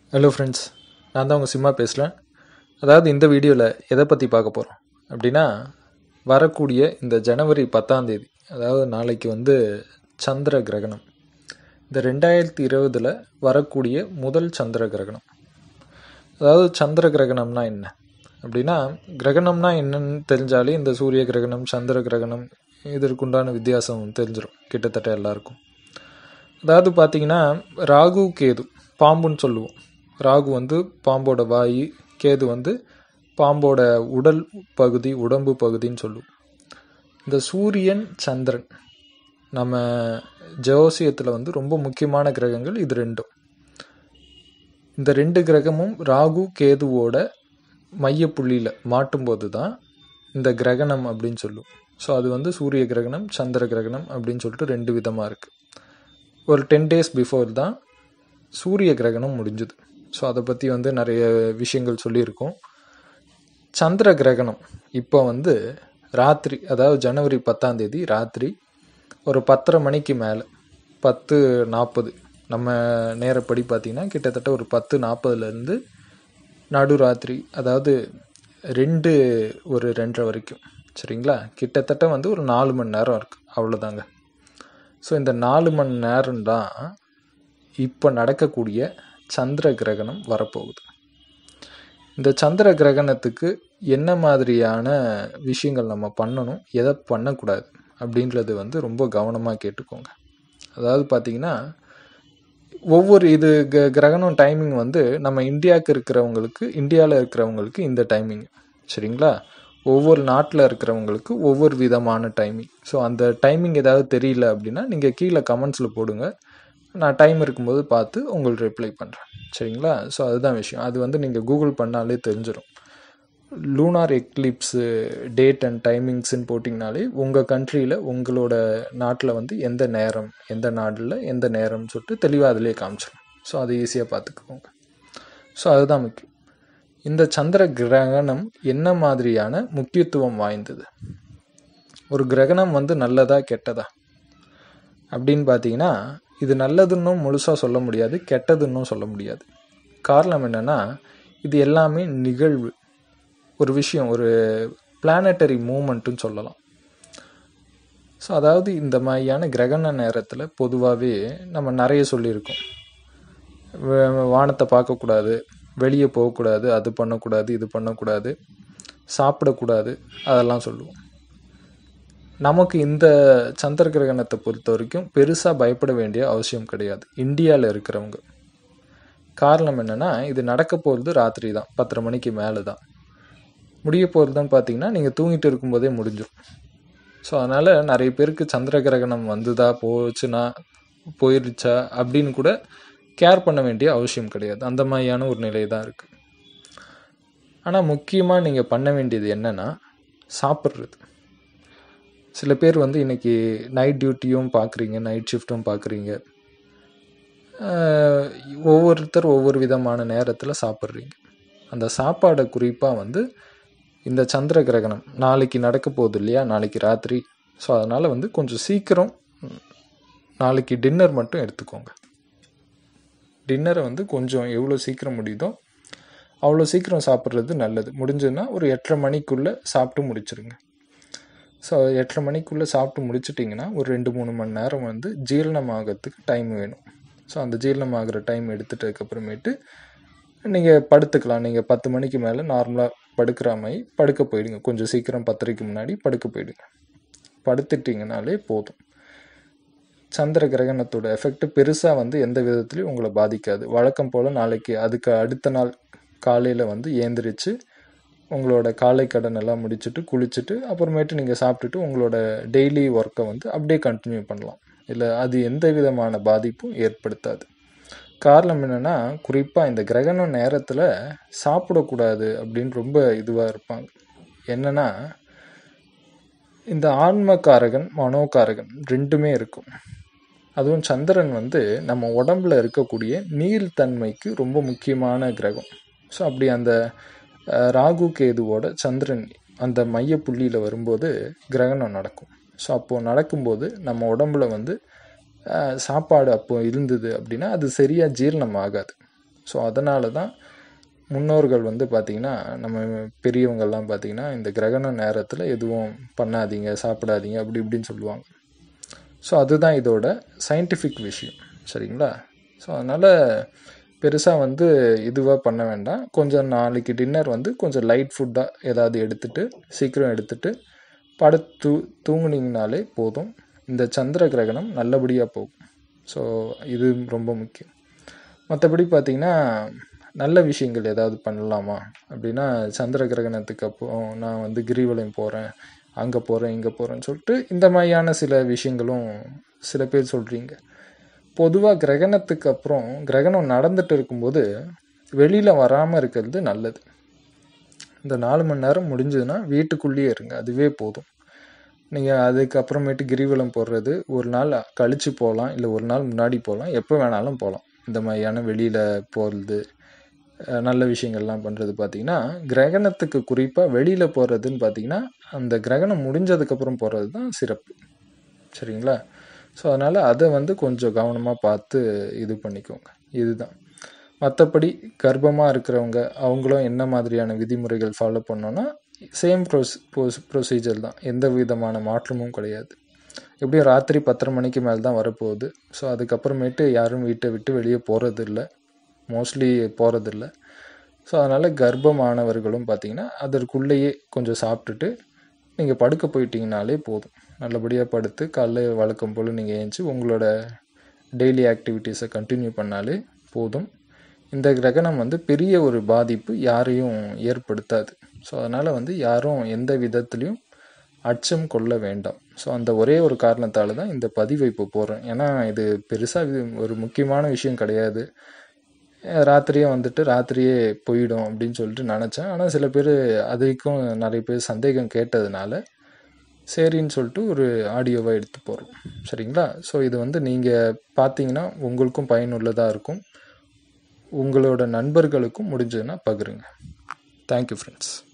hello friends நான் தான் உங்கள் சிம்மா பேசுகிறேன் அதாவது இந்த வீடியோவில் எதை பற்றி பார்க்க போகிறோம் அப்படின்னா வரக்கூடிய இந்த ஜனவரி பத்தாம் தேதி அதாவது நாளைக்கு வந்து சந்திர கிரகணம் இந்த ரெண்டாயிரத்தி இருபதில் வரக்கூடிய முதல் சந்திர கிரகணம் அதாவது சந்திர கிரகணம்னா என்ன அப்படின்னா கிரகணம்னா என்னன்னு தெரிஞ்சாலே இந்த சூரிய கிரகணம் சந்திர கிரகணம் இதற்குண்டான வித்தியாசம் தெரிஞ்சிடும் கிட்டத்தட்ட எல்லாருக்கும் அதாவது பார்த்தீங்கன்னா ராகு கேது பாம்புன்னு சொல்லுவோம் ராகு வந்து பாம்போட வாய் கேது வந்து பாம்போட உடல் பகுதி உடம்பு பகுதின்னு சொல்லுவோம் இந்த சூரியன் சந்திரன் நம்ம ஜோசியத்தில் வந்து ரொம்ப முக்கியமான கிரகங்கள் இது ரெண்டும் இந்த ரெண்டு கிரகமும் ராகு கேதுவோட மையப்புள்ளியில் மாட்டும்போது தான் இந்த கிரகணம் அப்படின்னு சொல்லுவோம் ஸோ அது வந்து சூரிய கிரகணம் சந்திர கிரகணம் அப்படின்னு சொல்லிட்டு ரெண்டு விதமாக இருக்குது ஒரு டென் டேஸ் பிஃபோர் தான் சூரிய கிரகணம் முடிஞ்சுது ஸோ அதை பற்றி வந்து நிறைய விஷயங்கள் சொல்லியிருக்கோம் சந்திர கிரகணம் இப்போ வந்து ராத்திரி அதாவது ஜனவரி பத்தாம் தேதி ராத்திரி ஒரு பத்தரை மணிக்கு மேலே பத்து நாற்பது நம்ம நேரப்படி பார்த்திங்கன்னா கிட்டத்தட்ட ஒரு பத்து நாற்பதுலேருந்து நடுராத்திரி அதாவது ரெண்டு ஒரு ரெண்டரை வரைக்கும் சரிங்களா கிட்டத்தட்ட வந்து ஒரு நாலு மணி நேரம் இருக்குது அவ்வளோதாங்க ஸோ இந்த நாலு மணி நேரம் தான் இப்போ நடக்கக்கூடிய சந்திர கிரகணம் வரப்போகுது இந்த சந்திர கிரகணத்துக்கு என்ன மாதிரியான விஷயங்கள் நம்ம பண்ணணும் எதை பண்ணக்கூடாது அப்படின்றது வந்து ரொம்ப கவனமாக கேட்டுக்கோங்க அதாவது பார்த்தீங்கன்னா ஒவ்வொரு இது க கிரகணம் டைமிங் வந்து நம்ம இந்தியாவுக்கு இருக்கிறவங்களுக்கு இந்தியாவில் இருக்கிறவங்களுக்கு இந்த டைமிங் சரிங்களா ஒவ்வொரு நாட்டில் இருக்கிறவங்களுக்கு ஒவ்வொரு விதமான டைமிங் ஸோ அந்த டைமிங் ஏதாவது தெரியல அப்படின்னா நீங்கள் கீழே கமெண்ட்ஸில் போடுங்க நான் டைம் இருக்கும்போது பார்த்து உங்களுக்கு ரிப்ளை பண்ணுறேன் சரிங்களா ஸோ அதுதான் விஷயம் அது வந்து நீங்கள் கூகுள் பண்ணாலே தெரிஞ்சிடும் லூனார் எக்லிப்ஸு டேட் அண்ட் டைமிங்ஸ்ன்னு போட்டிங்கனாலே உங்கள் கண்ட்ரியில் உங்களோட நாட்டில் வந்து எந்த நேரம் எந்த நாட்டில் எந்த நேரம்னு சொல்லிட்டு தெளிவாக அதிலே காமிச்சிடும் ஸோ அதை ஈஸியாக பார்த்துக்குவோங்க ஸோ அதுதான் முக்கியம் இந்த சந்திர கிரகணம் என்ன மாதிரியான முக்கியத்துவம் வாய்ந்தது ஒரு கிரகணம் வந்து நல்லதா கெட்டதா அப்படின்னு பார்த்தீங்கன்னா இது நல்லதுன்னும் முழுசாக சொல்ல முடியாது கெட்டதுன்னும் சொல்ல முடியாது காரணம் என்னென்னா இது எல்லாமே நிகழ்வு ஒரு விஷயம் ஒரு பிளானட்டரி மூமெண்ட்டுன்னு சொல்லலாம் ஸோ அதாவது இந்த மாதிரியான கிரகண நேரத்தில் பொதுவாகவே நம்ம நிறைய சொல்லியிருக்கோம் வானத்தை பார்க்கக்கூடாது வெளியே போகக்கூடாது அது பண்ணக்கூடாது இது பண்ணக்கூடாது சாப்பிடக்கூடாது அதெல்லாம் சொல்லுவோம் நமக்கு இந்த சந்திர கிரகணத்தை பொறுத்த வரைக்கும் பெருசாக பயப்பட வேண்டிய அவசியம் கிடையாது இந்தியாவில் இருக்கிறவங்க காரணம் என்னென்னா இது நடக்க போகிறது ராத்திரி தான் பத்தரை மணிக்கு மேலே தான் முடிய போகிறதுன்னு பார்த்தீங்கன்னா நீங்கள் தூங்கிட்டு இருக்கும்போதே முடிஞ்சிடும் ஸோ அதனால் நிறைய பேருக்கு சந்திர கிரகணம் வந்துதா போச்சுன்னா போயிருச்சா அப்படின்னு கூட கேர் பண்ண வேண்டிய அவசியம் கிடையாது அந்த மாதிரியான ஒரு நிலை தான் இருக்குது ஆனால் முக்கியமாக நீங்கள் பண்ண வேண்டியது என்னென்னா சாப்பிட்றது சில பேர் வந்து இன்றைக்கி நைட் டியூட்டியும் பார்க்குறீங்க நைட் ஷிஃப்ட்டும் பார்க்குறீங்க ஒவ்வொருத்தர் ஒவ்வொரு விதமான நேரத்தில் சாப்பிட்றீங்க அந்த சாப்பாடை குறிப்பாக வந்து இந்த சந்திர கிரகணம் நாளைக்கு நடக்க போகுது இல்லையா நாளைக்கு ராத்திரி ஸோ அதனால் வந்து கொஞ்சம் சீக்கிரம் நாளைக்கு டின்னர் மட்டும் எடுத்துக்கோங்க டின்னரை வந்து கொஞ்சம் எவ்வளோ சீக்கிரம் முடியுதோ அவ்வளோ சீக்கிரம் சாப்பிட்றது நல்லது முடிஞ்சதுன்னா ஒரு எட்டரை மணிக்குள்ளே சாப்பிட்டு முடிச்சிருங்க ஸோ எட்டரை மணிக்குள்ளே சாப்பிட்டு முடிச்சிட்டிங்கன்னா ஒரு ரெண்டு மூணு மணி நேரம் வந்து ஜீரணமாகறதுக்கு டைம் வேணும் ஸோ அந்த ஜீரணமாகிற டைம் எடுத்துட்டதுக்கப்புறமேட்டு நீங்கள் படுத்துக்கலாம் நீங்கள் பத்து மணிக்கு மேலே நார்மலாக படுக்கிற மாதிரி படுக்க போயிடுங்க கொஞ்சம் சீக்கிரம் பத்தரைக்கு முன்னாடி படுக்க போயிடுங்க படுத்துட்டிங்கனாலே போதும் சந்திர கிரகணத்தோட எஃபெக்ட் பெருசாக வந்து எந்த விதத்துலையும் உங்களை பாதிக்காது வழக்கம் போல் நாளைக்கு அதுக்கு அடுத்த நாள் காலையில் வந்து ஏந்திரிச்சு உங்களோட காலை கடன் எல்லாம் முடிச்சுட்டு குளிச்சுட்டு அப்புறமேட்டு நீங்கள் சாப்பிட்டுட்டு உங்களோட டெய்லி ஒர்க்கை வந்து அப்படியே கண்டினியூ பண்ணலாம் இல்லை அது எந்த விதமான பாதிப்பும் ஏற்படுத்தாது காரணம் என்னென்னா குறிப்பாக இந்த கிரகண நேரத்தில் சாப்பிடக்கூடாது அப்படின்னு ரொம்ப இதுவாக இருப்பாங்க என்னென்னா இந்த ஆன்மகாரகன் மனோகாரகன் ரெண்டுமே இருக்கும் அதுவும் சந்திரன் வந்து நம்ம உடம்புல இருக்கக்கூடிய நீர்த்தன்மைக்கு ரொம்ப முக்கியமான கிரகம் ஸோ அப்படி அந்த ராகு கேதுவோட சந்திரன் அந்த மையப்புள்ளியில் வரும்போது கிரகணம் நடக்கும் ஸோ அப்போது நடக்கும்போது நம்ம உடம்புல வந்து அஹ், சாப்பாடு அப்போ இருந்தது அப்படின்னா அது சரியாக ஜீரணம் ஆகாது ஸோ அதனால தான் முன்னோர்கள் வந்து பார்த்திங்கன்னா நம்ம பெரியவங்கள்லாம் பார்த்திங்கன்னா இந்த கிரகண நேரத்தில் எதுவும் பண்ணாதீங்க சாப்பிடாதீங்க அப்படி இப்படின்னு சொல்லுவாங்க ஸோ அதுதான் இதோட சயின்டிஃபிக் விஷயம் சரிங்களா ஸோ அதனால் பெருசாக வந்து இதுவாக பண்ண வேண்டாம் கொஞ்சம் நாளைக்கு டின்னர் வந்து கொஞ்சம் லைட் ஃபுட்டாக ஏதாவது எடுத்துகிட்டு சீக்கிரம் எடுத்துகிட்டு படுத்து தூங்குனீங்கனாலே போதும் இந்த சந்திர கிரகணம் நல்லபடியாக போகும் ஸோ இது ரொம்ப முக்கியம் மற்றபடி பார்த்திங்கன்னா நல்ல விஷயங்கள் ஏதாவது பண்ணலாமா அப்படின்னா சந்திர கிரகணத்துக்கு அப்போ நான் வந்து கிரிவலம் போகிறேன் அங்கே போகிறேன் இங்கே போகிறேன்னு சொல்லிட்டு இந்த மாதிரியான சில விஷயங்களும் சில பேர் சொல்கிறீங்க பொதுவாக கிரகணத்துக்கு அப்புறம் கிரகணம் நடந்துட்டு இருக்கும்போது வெளியில் வராமல் இருக்கிறது நல்லது இந்த நாலு மணி நேரம் முடிஞ்சதுன்னா வீட்டுக்குள்ளேயே இருங்க அதுவே போதும் நீங்கள் அதுக்கப்புறமேட்டு கிரிவலம் போடுறது ஒரு நாள் கழித்து போகலாம் இல்லை ஒரு நாள் முன்னாடி போகலாம் எப்போ வேணாலும் போகலாம் இந்த மாதிரியான வெளியில் போகிறது நல்ல விஷயங்கள்லாம் பண்ணுறது பார்த்திங்கன்னா கிரகணத்துக்கு குறிப்பாக வெளியில் போகிறதுன்னு பார்த்திங்கன்னா அந்த கிரகணம் முடிஞ்சதுக்கப்புறம் போகிறது தான் சிறப்பு சரிங்களா ஸோ அதனால் அதை வந்து கொஞ்சம் கவனமாக பார்த்து இது பண்ணிக்கோங்க இதுதான் மற்றபடி கர்ப்பமாக இருக்கிறவங்க அவங்களும் என்ன மாதிரியான விதிமுறைகள் ஃபாலோ பண்ணோன்னா சேம் ப்ரோஸ் ப்ரோஸ் ப்ரொசீஜர் தான் எந்த விதமான மாற்றமும் கிடையாது எப்படியும் ராத்திரி பத்தரை மணிக்கு மேலே தான் வரப்போகுது ஸோ அதுக்கப்புறமேட்டு யாரும் வீட்டை விட்டு வெளியே போகிறது இல்லை மோஸ்ட்லி போகிறதில்ல ஸோ அதனால் கர்ப்பமானவர்களும் பார்த்திங்கன்னா அதற்குள்ளேயே கொஞ்சம் சாப்பிட்டுட்டு நீங்கள் படுக்க போயிட்டீங்கனாலே போதும் நல்லபடியாக படுத்து காலைல வழக்கம் போல் நீங்கள் ஏஞ்சி உங்களோட டெய்லி ஆக்டிவிட்டீஸை கண்டினியூ பண்ணாலே போதும் இந்த கிரகணம் வந்து பெரிய ஒரு பாதிப்பு யாரையும் ஏற்படுத்தாது ஸோ அதனால் வந்து யாரும் எந்த விதத்துலேயும் அச்சம் கொள்ள வேண்டாம் ஸோ அந்த ஒரே ஒரு காரணத்தால் தான் இந்த பதிவை இப்போ போடுறேன் ஏன்னா இது பெருசாக இது ஒரு முக்கியமான விஷயம் கிடையாது ராத்திரியே வந்துட்டு ராத்திரியே போயிடும் அப்படின்னு சொல்லிட்டு நினச்சேன் ஆனால் சில பேர் அதுக்கும் நிறைய பேர் சந்தேகம் கேட்டதுனால சரின்னு சொல்லிட்டு ஒரு ஆடியோவாக எடுத்து போகிறோம் சரிங்களா ஸோ இது வந்து நீங்கள் பார்த்தீங்கன்னா உங்களுக்கும் பயனுள்ளதாக இருக்கும் உங்களோட நண்பர்களுக்கும் முடிஞ்சதுன்னா பகிருங்க தேங்க்யூ ஃப்ரெண்ட்ஸ்